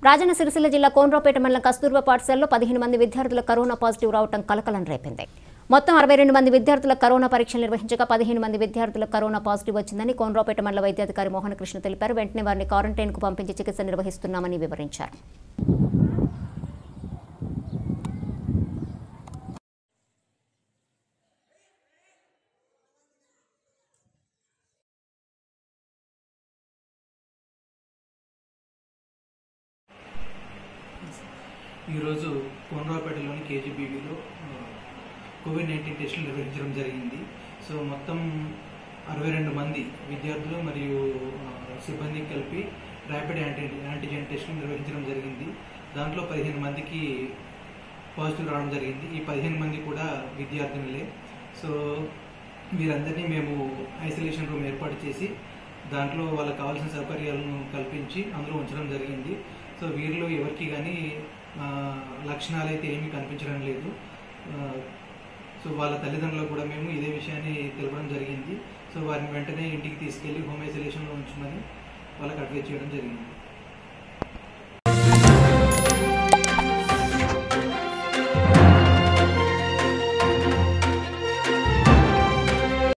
రాజన్న సిరిసిల్ల జిల్లా కోనరావుపేట మండలం కస్తూర్బా పాఠశాలలో పదిహేను మంది విద్యార్థులకు కరోనా పాజిటివ్ రావడం కలకలం రేపింది మొత్తం అరవై రెండు మంది విద్యార్థులకు కరోనా పరీక్షలు నిర్వహించగా పదిహేను మంది విద్యార్థులకు కరోనా పాజిటివ్ వచ్చిందని కోనరావుపేట మండల వైద్యాధికారి మోహన కృష్ణ తెలిపారు వెంటనే వారిని క్వారంటైన్కు పంపించి చికిత్స నిర్వహిస్తున్నామని వివరించారు ఈరోజు కోనరావుపేటలోని కేజీబీవీలో కోవిడ్ నైన్టీన్ టెస్టులు నిర్వహించడం జరిగింది సో మొత్తం అరవై రెండు మంది విద్యార్థులు మరియు ఆ, సిబ్బంది కలిపి ర్యాపిడ్ యాంటీ యాంటీజెన్ టెస్టులు నిర్వహించడం జరిగింది దాంట్లో పదిహేను మందికి పాజిటివ్ రావడం జరిగింది ఈ పదిహేను మంది కూడా విద్యార్థినులే సో వీరందరినీ మేము ఐసోలేషన్ రూమ్ ఏర్పాటు చేసి దాంట్లో వాళ్ళకి కావాల్సిన సౌకర్యాలను కల్పించి అందులో ఉంచడం జరిగింది సో వీరిలో ఎవరికి కానీ లక్షణాలు అయితే ఏమీ కనిపించడం లేదు ఆ, సో వాళ్ళ తల్లిదండ్రులకు కూడా మేము ఇదే విషయాన్ని తెలపడం జరిగింది సో వారిని వెంటనే ఇంటికి తీసుకెళ్లి హోమ్ ఐసోలేషన్లో ఉంచమని వాళ్ళకి అడ్వైజ్ చేయడం జరిగింది